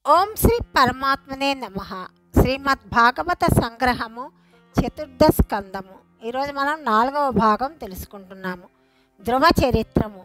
ఓం శ్రీ పరమాత్మనే నమ శ్రీమద్ భాగవత సంగ్రహము చతుర్థ స్కందము ఈరోజు మనం నాలుగవ భాగం తెలుసుకుంటున్నాము ధ్రువ చరిత్రము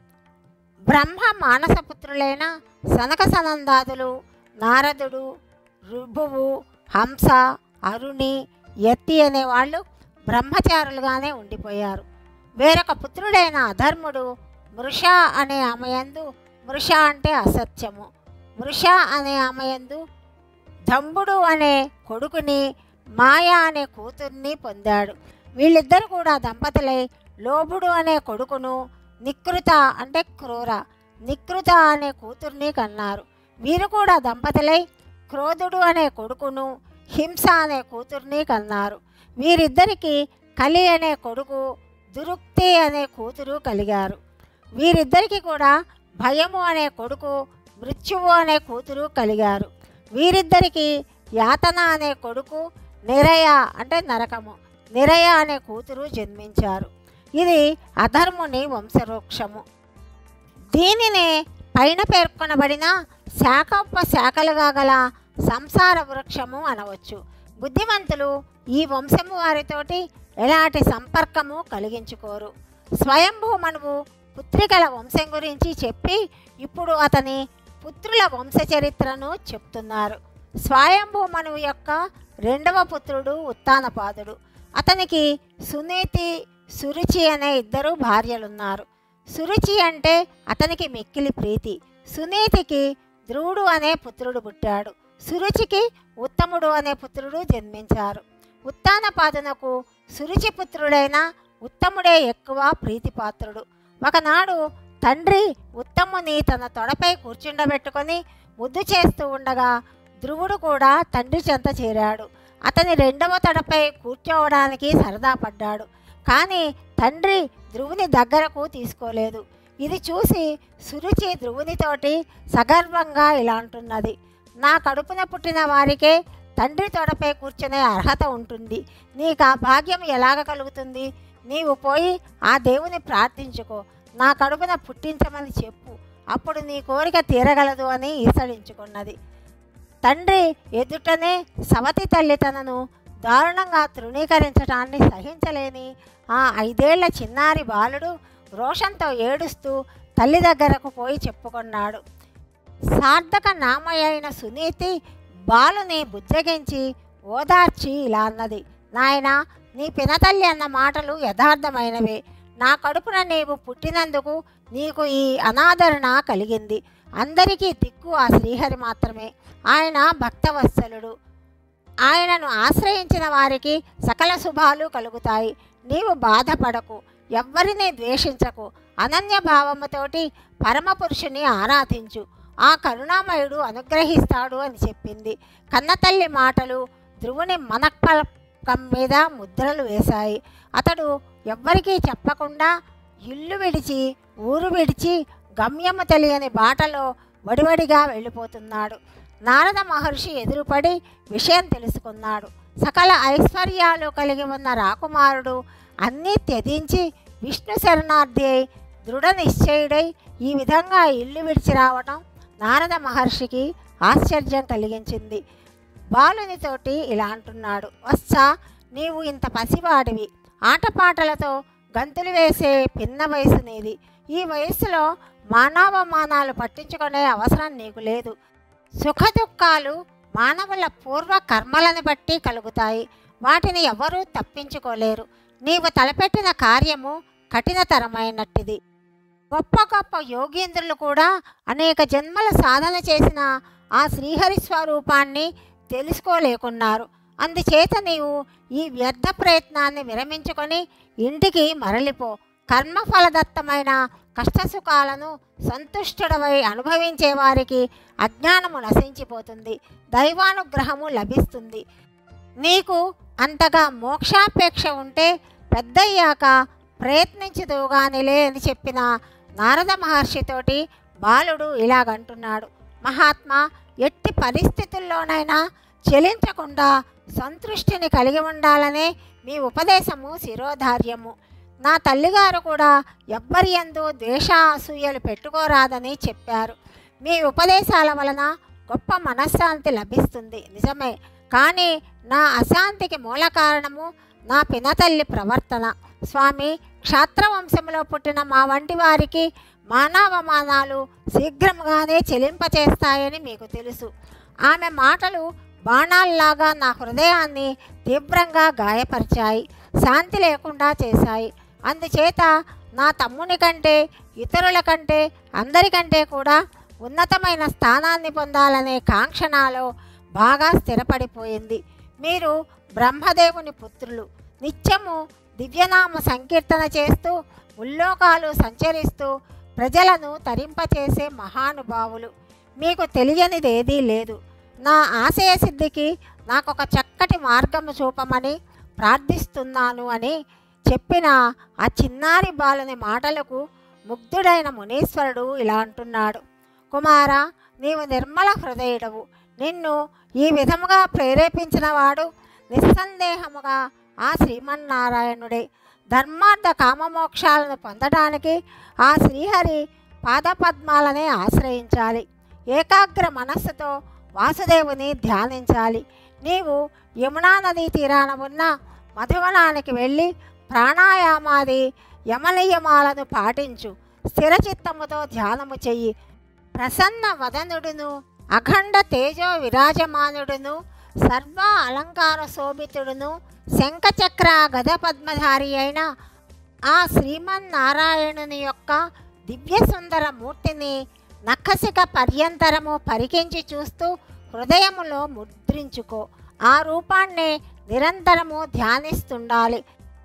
బ్రహ్మ మానసపుత్రులైన సనక సనందాదులు నారదుడు రుభువు హంస అరుణి యతి అనేవాళ్ళు బ్రహ్మచారులుగానే ఉండిపోయారు వేరొక పుత్రుడైన అధర్ముడు మృష అనే ఆమెయందు మృష అంటే అసత్యము మృష అనే ఆమెయందు దంబుడు అనే కొడుకుని మాయ అనే కూతుర్ని పొందాడు వీళ్ళిద్దరు కూడా దంపతులై లోబుడు అనే కొడుకును నికృత అంటే క్రూర నికృత అనే కూతుర్ని కన్నారు వీరు కూడా దంపతులై క్రోధుడు అనే కొడుకును హింస అనే కూతుర్ని కన్నారు వీరిద్దరికి కలి అనే కొడుకు దురుక్తి అనే కూతురు కలిగారు వీరిద్దరికి కూడా భయము అనే కొడుకు మృత్యువు అనే కూతురు కలిగారు వీరిద్దరికి యాతన అనే కొడుకు నిరయ అంటే నరకము నిరయ అనే కూతురు జన్మించారు ఇది అధర్ముని వంశవృక్షము దీనినే పైన పేర్కొనబడిన శాఖోపశాఖలుగా గల సంసార వృక్షము అనవచ్చు బుద్ధిమంతులు ఈ వంశము వారితోటి ఎలాంటి సంపర్కము కలిగించుకోరు స్వయంభూ మనువు పుత్రికల వంశం గురించి చెప్పి ఇప్పుడు అతని పుత్రుల వంశ చరిత్రను చెప్తున్నారు స్వయంభూ మనువు యొక్క రెండవ పుత్రుడు ఉత్తానపాదుడు అతనికి సునీతి సురుచి అనే ఇద్దరు భార్యలున్నారు సురుచి అంటే అతనికి మిక్కిలి ప్రీతి సునీతికి ధ్రువుడు అనే పుత్రుడు పుట్టాడు సురుచికి ఉత్తముడు అనే పుత్రుడు జన్మించారు ఉత్తానపాదునకు సురుచి పుత్రుడైన ఉత్తముడే ఎక్కువ ప్రీతిపాత్రుడు ఒకనాడు తండ్రి ఉత్తముని తన తొడపై కూర్చుండబెట్టుకొని ముద్దు చేస్తూ ఉండగా ధ్రువుడు కూడా తండ్రి చెంత చేరాడు అతని రెండవ తొడపై కూర్చోవడానికి సరదా పడ్డాడు కానీ తండ్రి ధ్రువుని దగ్గరకు తీసుకోలేదు ఇది చూసి సురుచి ధ్రువునితోటి సగర్వంగా ఇలా అంటున్నది నా కడుపున పుట్టిన వారికే తండ్రి తొడపై కూర్చునే అర్హత ఉంటుంది నీకు ఆ భాగ్యం ఎలాగ కలుగుతుంది నీవు పోయి ఆ దేవుని ప్రార్థించుకో నా కడుపున పుట్టించమని చెప్పు అప్పుడు నీ కోరిక తీరగలదు అని ఈసడించుకున్నది తండ్రి ఎదుటనే సవతి తల్లి తనను దారుణంగా తృణీకరించడాన్ని సహించలేని ఆ ఐదేళ్ల చిన్నారి బాలుడు రోషంతో ఏడుస్తూ తల్లి దగ్గరకు పోయి చెప్పుకున్నాడు సార్థక నామయ్యైన సునీతి బాలుని బుజ్జగించి ఓదార్చి ఇలా అన్నది నాయన నీ పినతల్లి అన్న మాటలు యథార్థమైనవే నా కడుపున నీవు పుట్టినందుకు నీకు ఈ అనాదరణ కలిగింది అందరికీ దిక్కు ఆ శ్రీహరి మాత్రమే ఆయన భక్తవత్సలుడు ఆయనను ఆశ్రయించిన వారికి సకల శుభాలు కలుగుతాయి నీవు బాధపడకు ఎవ్వరిని ద్వేషించకు అనన్య భావముతోటి పరమపురుషుని ఆరాధించు ఆ కరుణామయుడు అనుగ్రహిస్తాడు అని చెప్పింది కన్నతల్లి మాటలు ధ్రువుని మనఃపలకం మీద ముద్రలు వేశాయి అతడు ఎవ్వరికీ చెప్పకుండా ఇల్లు విడిచి ఊరు విడిచి గమ్యము తెలియని బాటలో వడివడిగా వెళ్ళిపోతున్నాడు నారద మహర్షి ఎదురుపడి విషయం తెలుసుకున్నాడు సకల ఐశ్వర్యాలు కలిగి ఉన్న రాకుమారుడు అన్నీ త్యజించి విష్ణు శరణార్థి అయి దృఢ నిశ్చయుడై ఈ విధంగా ఇల్లు విడిచి రావటం నారద మహర్షికి ఆశ్చర్యం కలిగించింది బాలునితోటి ఇలా అంటున్నాడు వత్సా నీవు ఇంత పసివాడివి ఆటపాటలతో గంతులు వేసే పిన్న వయసు నీది ఈ వయస్సులో మానవమానాలు పట్టించుకునే అవసరం నీకు లేదు సుఖదుఖాలు మానవుల పూర్వ కర్మలను బట్టి కలుగుతాయి వాటిని ఎవరూ తప్పించుకోలేరు నీవు తలపెట్టిన కార్యము కఠినతరమైనట్టిది గొప్ప గొప్ప యోగీంద్రులు కూడా అనేక జన్మల సాధన చేసిన ఆ శ్రీహరి స్వరూపాన్ని తెలుసుకోలేకున్నారు అందుచేత నీవు ఈ వ్యర్థ ప్రయత్నాన్ని విరమించుకొని ఇంటికి మరలిపో కర్మఫలదత్తమైన కష్టసుఖాలను సంతుష్టుడవై అనుభవించే వారికి అజ్ఞానము నశించిపోతుంది దైవానుగ్రహము లభిస్తుంది నీకు అంతగా మోక్షాపేక్ష ఉంటే పెద్దయ్యాక ప్రయత్నించుదువుగానిలే అని చెప్పిన నారద మహర్షితోటి బాలుడు ఇలాగంటున్నాడు మహాత్మా ఎట్టి పరిస్థితుల్లోనైనా చెలించకుండా సంతృష్టిని కలిగి ఉండాలనే మీ ఉపదేశము శిరోధార్యము నా తల్లిగారు కూడా ఎవ్వరి ఎందు ద్వేష అసూయలు పెట్టుకోరాదని చెప్పారు మీ ఉపదేశాల వలన గొప్ప మనశ్శాంతి లభిస్తుంది నిజమే కానీ నా అశాంతికి మూల కారణము నా పినతల్లి ప్రవర్తన స్వామి క్షాత్రవంశంలో పుట్టిన మా వంటి వారికి మానవమానాలు శీఘ్రంగానే చెలింపచేస్తాయని మీకు తెలుసు ఆమె మాటలు బాణాల్లాగా నా హృదయాన్ని తీవ్రంగా గాయపరిచాయి శాంతి లేకుండా చేశాయి అందుచేత నా తమ్ముని కంటే ఇతరుల కంటే అందరికంటే కూడా ఉన్నతమైన స్థానాన్ని పొందాలనే కాంక్ష నాలో బాగా స్థిరపడిపోయింది మీరు బ్రహ్మదేవుని పుత్రులు నిత్యము దివ్యనామ సంకీర్తన చేస్తూ ముల్లోకాలు సంచరిస్తూ ప్రజలను తరింపచేసే మహానుభావులు మీకు తెలియనిదేదీ లేదు నా ఆశయ సిద్ధికి నాకు ఒక చక్కటి మార్గము చూపమని ప్రార్థిస్తున్నాను అని చెప్పిన ఆ చిన్నారి బాలుని మాటలకు ముగ్ధుడైన మునీశ్వరుడు ఇలా అంటున్నాడు కుమార నీవు నిర్మల హృదయుడవు నిన్ను ఈ విధముగా ప్రేరేపించిన వాడు నిస్సందేహముగా ఆ శ్రీమన్నారాయణుడే ధర్మార్థ కామమోక్షాలను పొందడానికి ఆ శ్రీహరి పాదపద్మాలనే ఆశ్రయించాలి ఏకాగ్ర మనస్సుతో వాసుదేవుని ధ్యానించాలి నీవు యమునా నదీ తీరాన ఉన్న మధువనానికి వెళ్ళి ప్రాణాయామాది యమనియమాలను పాటించు స్థిరచిత్తముతో ధ్యానము చెయ్యి ప్రసన్న వదనుడును అఖండ తేజో విరాజమానుడును సర్వ అలంకార శోభితుడును శంఖచక్ర గద పద్మధారి అయిన ఆ శ్రీమన్నారాయణుని యొక్క దివ్య సుందర మూర్తిని నఖసిక పర్యంతరము పరికించి చూస్తూ హృదయములో ముద్రించుకో ఆ రూపాన్నే నిరంతరము ధ్యానిస్తుండాలి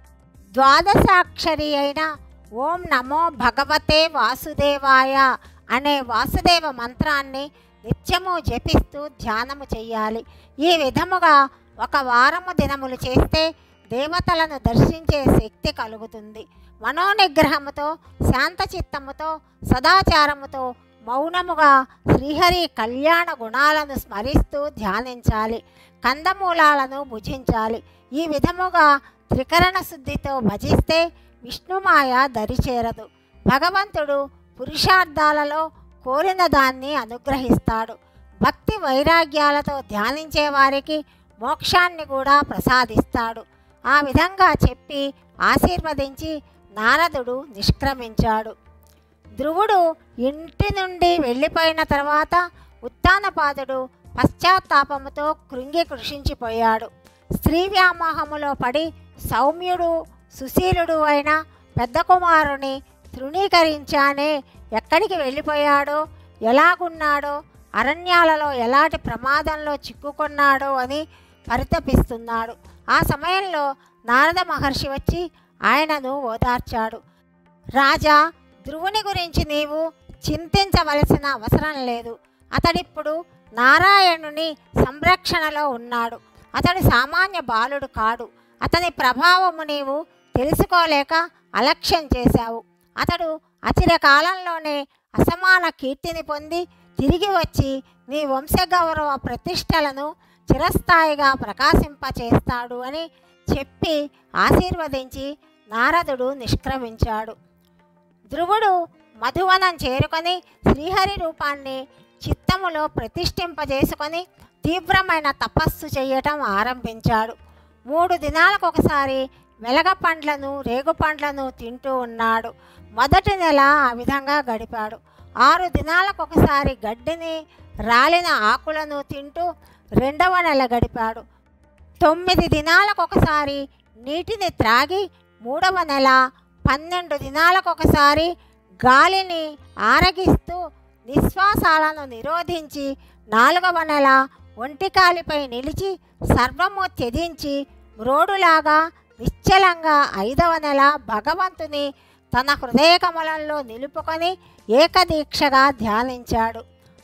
ద్వాదశాక్షరి అయిన ఓం నమో భగవతే వాసుదేవాయ అనే వాసుదేవ మంత్రాన్ని నిత్యము జపిస్తూ ధ్యానము చెయ్యాలి ఈ విధముగా ఒక వారము దినములు చేస్తే దేవతలను దర్శించే శక్తి కలుగుతుంది మనోనిగ్రహముతో శాంతచిత్తముతో సదాచారముతో మౌనముగా శ్రీహరి కళ్యాణ గుణాలను స్మరిస్తూ ధ్యానించాలి కందమూలాలను భుజించాలి ఈ విధముగా త్రికరణ శుద్ధితో భజిస్తే విష్ణుమాయ దరిచేరదు భగవంతుడు పురుషార్థాలలో కోరిన దాన్ని అనుగ్రహిస్తాడు భక్తి వైరాగ్యాలతో ధ్యానించే వారికి మోక్షాన్ని కూడా ప్రసాదిస్తాడు ఆ విధంగా చెప్పి ఆశీర్వదించి నారదుడు నిష్క్రమించాడు ధ్రువుడు ఇంటి నుండి వెళ్ళిపోయిన తర్వాత ఉత్తానపాదుడు పశ్చాత్తాపముతో కృంగి కృషించిపోయాడు స్త్రీ వ్యామోహములో పడి సౌమ్యుడు సుశీలుడు అయిన పెద్ద కుమారుని తృణీకరించానే ఎక్కడికి వెళ్ళిపోయాడో ఎలాగున్నాడో అరణ్యాలలో ఎలాంటి ప్రమాదంలో చిక్కుకున్నాడో అని పరితపిస్తున్నాడు ఆ సమయంలో నారద మహర్షి వచ్చి ఆయనను ఓదార్చాడు రాజా ధ్రువుని గురించి నీవు చింతించవలసిన అవసరం లేదు అతడిప్పుడు నారాయణుని సంరక్షణలో ఉన్నాడు అతడు సామాన్య బాలుడు కాడు అతని ప్రభావము నీవు తెలుసుకోలేక అలక్ష్యం చేశావు అతడు అచిరకాలంలోనే అసమాన కీర్తిని పొంది తిరిగి వచ్చి నీ వంశగౌరవ ప్రతిష్టలను చిరస్థాయిగా ప్రకాశింపచేస్తాడు అని చెప్పి ఆశీర్వదించి నారదుడు నిష్క్రమించాడు ధ్రువుడు మధువనం చేరుకొని శ్రీహరి రూపాన్ని చిత్తములో ప్రతిష్ఠింపజేసుకొని తీవ్రమైన తపస్సు చేయటం ఆరంభించాడు మూడు దినాలకు ఒకసారి వెలగ పండ్లను రేగు పండ్లను తింటూ ఉన్నాడు మొదటి నెల ఆ విధంగా గడిపాడు ఆరు దినాలకు ఒకసారి గడ్డిని రాలిన ఆకులను తింటూ రెండవ నెల గడిపాడు తొమ్మిది దినాలకు ఒకసారి నీటిని త్రాగి మూడవ నెల పన్నెండు త్దినాలకు ఒకసారి గాలిని ఆరగిస్తూ నిశ్వాసాలను నిరోధించి నాలుగవ నెల ఒంటికాలిపై నిలిచి సర్వము త్యజించి మ్రోడులాగా నిశ్చలంగా ఐదవ నెల భగవంతుని తన హృదయ కమలంలో నిలుపుకొని ఏకదీక్షగా ధ్యానించాడు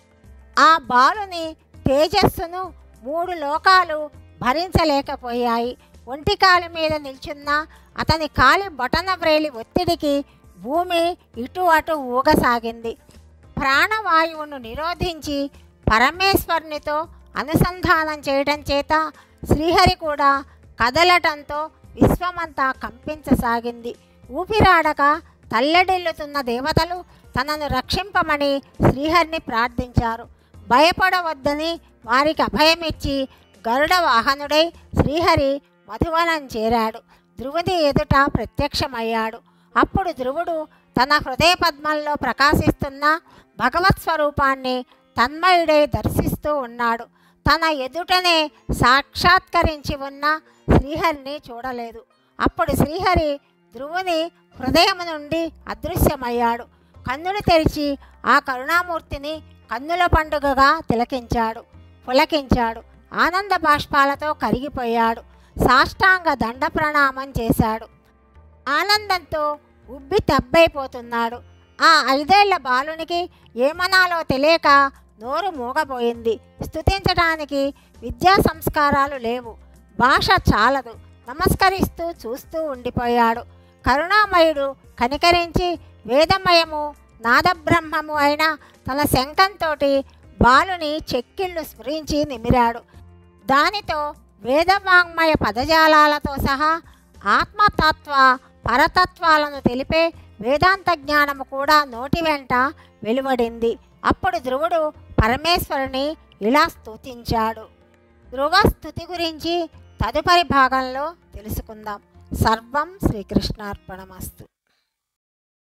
ఆ బాలుని తేజస్సును మూడు లోకాలు భరించలేకపోయాయి ఒంటికాలి మీద నిల్చున్న అతని కాలి బొటన వ్రేలి ఒత్తిడికి భూమి ఇటు అటు ఊగసాగింది ప్రాణవాయువును నిరోధించి పరమేశ్వరునితో అనుసంధానం చేయడం చేత శ్రీహరి కూడా కదలటంతో విశ్వమంతా కంపించసాగింది ఊపిరాడక తల్లడిల్లుతున్న దేవతలు తనను రక్షింపమని శ్రీహరిని ప్రార్థించారు భయపడవద్దని వారికి అభయమిచ్చి గరుడ వాహనుడై శ్రీహరి మధువనం చేరాడు ధ్రువుని ఎదుట ప్రత్యక్షమయ్యాడు అప్పుడు ధ్రువుడు తన హృదయ పద్మంలో ప్రకాశిస్తున్న భగవత్ స్వరూపాన్ని తన్మయుడై దర్శిస్తూ ఉన్నాడు తన ఎదుటనే సాక్షాత్కరించి ఉన్న శ్రీహరిని చూడలేదు అప్పుడు శ్రీహరి ధ్రువుని హృదయం నుండి అదృశ్యమయ్యాడు కన్నులు తెరిచి ఆ కరుణామూర్తిని కన్నుల పండుగగా తిలకించాడు పులకించాడు ఆనంద బాష్పాలతో కరిగిపోయాడు సాష్టాంగ దండ ప్రణామం చేశాడు ఆనందంతో ఉబ్బి తబ్బైపోతున్నాడు ఆ ఐదేళ్ల బాలునికి ఏమనాలో తెలియక నోరు మూగపోయింది స్తుతించడానికి విద్యా సంస్కారాలు లేవు భాష చాలదు నమస్కరిస్తూ చూస్తూ ఉండిపోయాడు కరుణామయుడు కనికరించి వేదమయము నాదబ్రహ్మము అయిన తన శంఖంతోటి బాలుని చెక్కిళ్ళు స్మరించి నిమిరాడు దానితో వేదవాంగ్మయ పదజాలాలతో సహా ఆత్మతత్వ పరతత్వాలను తెలిపే వేదాంత జ్ఞానము కూడా నోటి వెంట వెలువడింది అప్పుడు ధ్రువుడు పరమేశ్వరుని ఇలా స్తుతించాడు ధ్రువ స్థుతి గురించి తదుపరి భాగంలో తెలుసుకుందాం సర్వం శ్రీకృష్ణార్పణమస్తు